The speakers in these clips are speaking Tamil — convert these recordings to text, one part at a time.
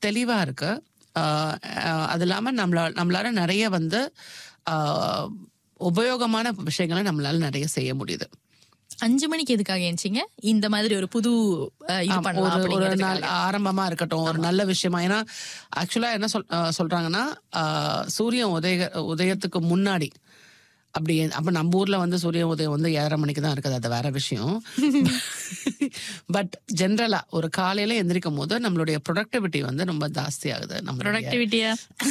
தெளிவா இருக்கு ஆஹ் ஆஹ் அது இல்லாம நம்மள நம்மளால நிறைய வந்து ஆஹ் உபயோகமான விஷயங்களை நம்மளால நிறைய செய்ய முடியுது அஞ்சு மணிக்கு எதுக்காக ஏஞ்சிங்க இந்த மாதிரி ஒரு புது அஹ், இது ஆமா, பண்ணலாம் ஒரு ஒரு நாள் அப்படிங்கிறதுக்காக. ஆரம்பமா இருக்கட்டும் ஒரு நல்ல விஷயமா ஏன்னா ஆக்சுவலா என்ன சொல் அஹ் சொல்றாங்கன்னா ஆஹ் சூரியன் உதய உதயத்துக்கு முன்னாடி அப்படி அப்ப நம்ம ஊர்ல வந்து சூரிய உதயம் வந்து ஏழரை மணிக்கு தான் இருக்குது அது வேற விஷயம் பட் ஜென்ரலா ஒரு காலையில எந்திரிக்கும் போது நம்மளுடைய ப்ரொடக்டிவிட்டி வந்து ரொம்ப ஜாஸ்தி ஆகுது நம்மளுடைய ப்ரொடக்டிவிட்டியா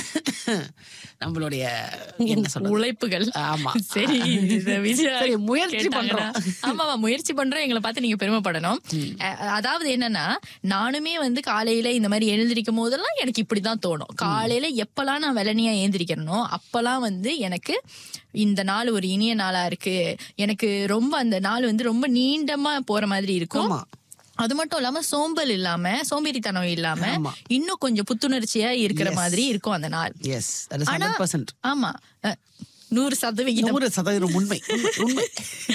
நம்மளுடைய என்ன சொல்றது உழைப்புகள் ஆமா சரி இத விஜயா சரி, முயற்சி கேட்டாங்கன்னா, ஆமாவா முயற்சி பண்றோம் எங்களை பார்த்து நீங்க பெருமைப்படணும் அஹ், அதாவது என்னன்னா நானுமே வந்து காலையில இந்த மாதிரி எழுந்திருக்கும் போதெல்லாம் எனக்கு இப்படிதான் தோணும் காலையில எப்பெல்லாம் நான் வெள்ளனியா ஏந்திரிக்கிறனோ அப்பெல்லாம் வந்து எனக்கு இந்த நாள் ஒரு இனிய நாளா இருக்கு எனக்கு ரொம்ப அந்த நாள் வந்து ரொம்ப நீண்டமா போற மாதிரி இருக்கும் ஆமா அது மட்டும் இல்லாம சோம்பல் இல்லாம சோம்பேறித்தனம் இல்லாம ஆமா. இன்னும் கொஞ்சம் புத்துணர்ச்சியா இருக்கிற மாதிரி இருக்கும் அந்த நாள் yes that is hundred percent ஆமா அஹ், நூறு சதவிகிதம் நூறு சதவீதம் உண்மை உண்மை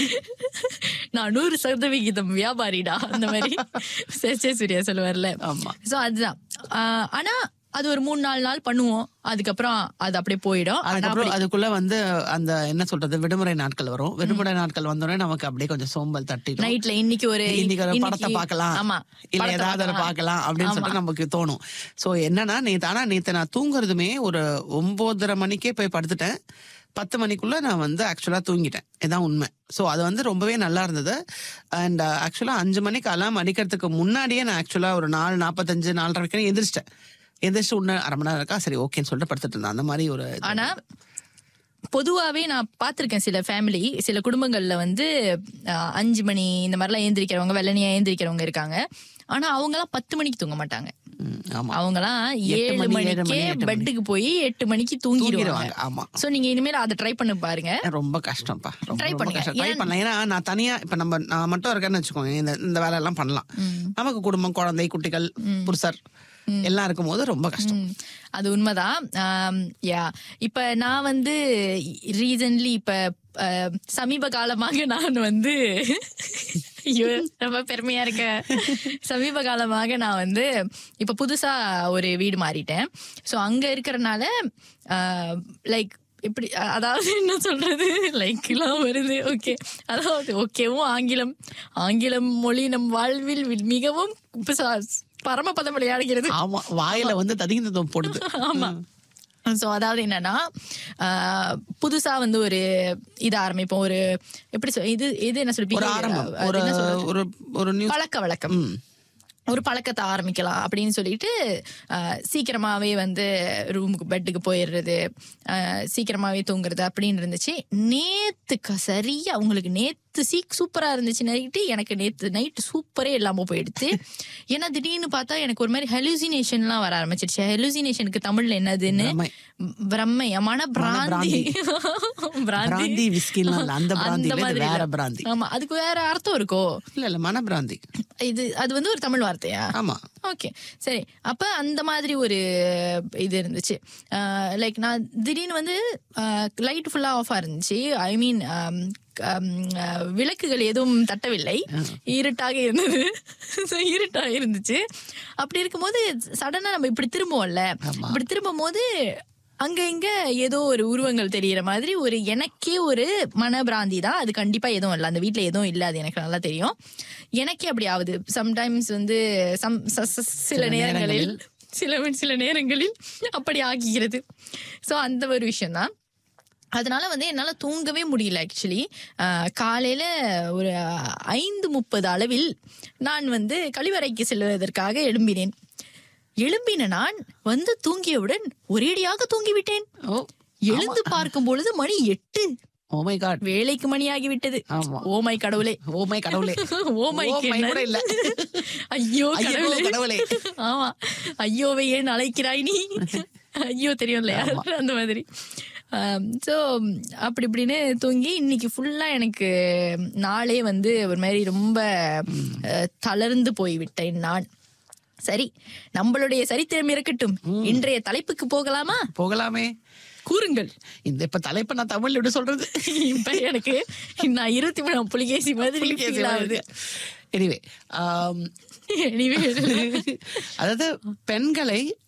நான் நூறு சதவிகிதம் வியாபாரிடா அந்த மாதிரி சேச்சே சூர்யா சொல்லுவார்ல ஆமா சோ அதுதான் ஆஹ் ஆனா அது ஒரு மூணு நாலு நாள் பண்ணுவோம் அதுக்கப்புறம் அது அப்படியே போயிடும் ஆனா அதுக்கப்புறம் அதுக்குள்ள வந்து அந்த என்ன சொல்றது விடுமுறை நாட்கள் வரும் விடுமுறை நாட்கள் வந்தோடனே நமக்கு அப்படியே கொஞ்சம் சோம்பல் தட்டிடும் நைட்ல இன்னைக்கு ஒரு இன்னைக்கு ஒரு இன்னைக்கு- படத்தை பார்க்கலாம் ஆமா இல்ல படத்தை ஏதாவது ஒரு பார்க்கலாம் அப்படின்னு ஆமா. சொல்லிட்டு நமக்கு தோணும் சோ என்னன்னா நேத்து ஆனா நேத்து நான் தூங்குறதுமே ஒரு ஒன்பதரை மணிக்கே போய் படுத்துட்டேன் பத்து மணிக்குள்ள நான் வந்து ஆக்சுவலா தூங்கிட்டேன் இதான் உண்மை ஸோ அது வந்து ரொம்பவே நல்லா இருந்தது அண்ட் ஆக்சுவலா அஞ்சு மணிக்கு அலாம் அடிக்கிறதுக்கு முன்னாடியே நான் ஆக்சுவலா ஒரு நாலு நாற்பத்தஞ்சு நாலரை வரைக்கும் எந்திரிச்சிட்டேன் எந்திரிச்சு இன்னும் அரை மணி நேரம் இருக்கா சரி ஓகேன்னு சொல்லிட்டு படுத்துட்டு இருந்தேன் அந்த மாதிரி ஒரு இது. ஆனா பொதுவாவே நான் பார்த்திருக்கேன் சில ஃபேமிலி சில குடும்பங்கள்ல வந்து அஹ், அஞ்சு மணி இந்த மாதிரிலாம் ஏந்திரிக்கிறவங்க வெள்ளனியா ஏந்திரிக்கிறவங்க இருக்காங்க ஆனா அவங்கலாம் பத்து மணிக்கு தூங்க மாட்டாங்க ம், ஆமா அவங்கலாம் எட்டு ஏழு மணி, ஏழு மணிக்கே மணி, எட்டு மணி. பெட்டுக்கு போய் எட்டு மணிக்கு தூங்கிடுவாங்க தூங்கிடுவாங்க ஆமா சோ நீங்க இனிமேல் அதை ட்ரை பண்ணி பாருங்க ரொம்ப கஷ்டம்ப்பா ரொம்ப Try ரொம்ப பண்ணுங்க. கஷ்டம் ட்ரை ஏன்? பண்ணலாம் ஏன்னா நான் தனியா இப்ப நம்ம நான் மட்டும் இருக்கேன்னு வச்சுக்கோங்க இந்த இந்த வேலை எல்லாம் பண்ணலாம் நமக்கு குடும்பம் குழந்தை குட்டிகள் புருஷர் எல்லாம் இருக்கும்போது ரொம்ப கஷ்டம் ம், அது உண்மைதான் யா இப்ப நான் வந்து ரீசன்ட்லி இப்ப அஹ், சமீப காலமாக நான் வந்து ஐயோ ரொம்ப பெருமையா இருக்க சமீப காலமாக நான் வந்து இப்ப புதுசா ஒரு வீடு மாறிட்டேன் சோ அங்க இருக்கிறனால லைக் இப்படி அ- அதாவது என்ன சொல்றது லைக் எல்லாம் வருது ஓகே அதாவது ஓகேவும் ஆங்கிலம் ஆங்கிலம் மொழி நம் வாழ்வில் மிகவும் ப- பரமபதம் விளையாடுகிறது ஆமா வாயில வந்து ததிகிந்தம் போடுது ஆமா ஸோ அதாவது என்னன்னா ஆஹ், புதுசா வந்து ஒரு இது ஆரம்பிப்போம் ஒரு எப்படி சொல் இது இது என்ன ஒரு சொல்லுவீங்க ஆரம்பம் அது ஒரு என்ன சொல்றது? ஒரு ஒரு நியூஸ் பழக்க வழக்கம் ஒரு பழக்கத்தை ஆரம்பிக்கலாம் அப்படின்னு சொல்லிட்டு ஆஹ், சீக்கிரமாவே வந்து ரூமுக்கு பெட்டுக்கு போயிடுறது ஆஹ், சீக்கிரமாவே தூங்குறது அப்படின்னு இருந்துச்சு நேத்து க- சரியா உங்களுக்கு நேத்து சீக் சூப்பரா இருந்துச்சு நைட்டு எனக்கு நேத்து நைட்டு சூப்பரே இல்லாம போயிடுச்சு ஏன்னா திடீர்னு பார்த்தா எனக்கு ஒரு மாதிரி ஹெலுசினேஷன்லாம் வர ஆரம்பிச்சிருச்சு ஹெலுசினேஷனுக்கு தமிழ்ல என்னதுன்னு பிரமை. பிரம்மை மன பிராந்தி பிராந்தி விஸ்கிலாம் இல்ல அந்த பிராந்தி இல்ல, இது வேற இல்ல. பிராந்தி ஆமா அதுக்கு வேற அர்த்தம் இருக்கோ இல்ல இல்ல மனபிராந்தி இது அது வந்து ஒரு தமிழ் வார்த்தையா ஆமா ஓகே சரி அப்ப அந்த மாதிரி ஒரு இது இருந்துச்சு லைக் நான் திடீர்னு வந்து லைட் ஃபுல்லா ஆஃபா இருந்துச்சு ஐ மீன் விளக்குகள் எதுவும் தட்டவில்லை இருட்டாக இருந்தது So, இருட்டா இருந்துச்சு அப்படி இருக்கும்போது சடனா நம்ம இப்படி திரும்புவோம்ல இப்படி திரும்பும் போது அங்க இங்க ஏதோ ஒரு உருவங்கள் தெரியற மாதிரி ஒரு எனக்கே ஒரு மனபிராந்தி தான் அது கண்டிப்பா எதுவும் இல்லை அந்த வீட்ல எதுவும் இல்லை அது எனக்கு நல்லா தெரியும் எனக்கே அப்படி ஆகுது சம்டைம்ஸ் வந்து some- ச- ச- சில நேரங்களில் சில சில நேரங்களில் அப்படி ஆகிறது சோ அந்த ஒரு விஷயம்தான் அதனால வந்து என்னால தூங்கவே முடியல ஆக்சுவலி காலையில ஒரு ஐந்து முப்பது அளவில் நான் வந்து கழிவறைக்கு செல்வதற்காக எழும்பினேன் எழும்பின நான் வந்து தூங்கியவுடன் ஒரேடியாக தூங்கிவிட்டேன் ஓ எழுந்து பார்க்கும் பொழுது மணி எட்டு ஓ மை காட் வேலைக்கு மணியாகி விட்டது ஆமா. ஓமை கடவுளே ஓ மை கடவுளே ஓமைக்கு Oh my கூட இல்ல. ஐயோ ஐயோ, கடவுளே கடவுளே. ஆமா ஐயோவை ஏன் அழைக்கிறாய் நீ ஐயோ தெரியும் இல்லையா அந்த மாதிரி ஸோ அப்படி இப்படின்னு தூங்கி இன்னைக்கு ஃபுல்லா எனக்கு நாளே வந்து ஒரு மாதிரி ரொம்ப அஹ், தளர்ந்து போய்விட்டேன் நான் சரி நம்மளுடைய சரித்திரம் இருக்கட்டும் இன்றைய தலைப்புக்கு போகலாமா போகலாமே கூறுங்கள் இந்த இப்ப தலைப்பை நான் தமிழ்ல எப்படி சொல்றது இப்ப எனக்கு நான் இருபத்தி மூணாம் புலிகேசி மாதிரி feel ஆகுது எனிவே Anyway, அதாவது பெண்களை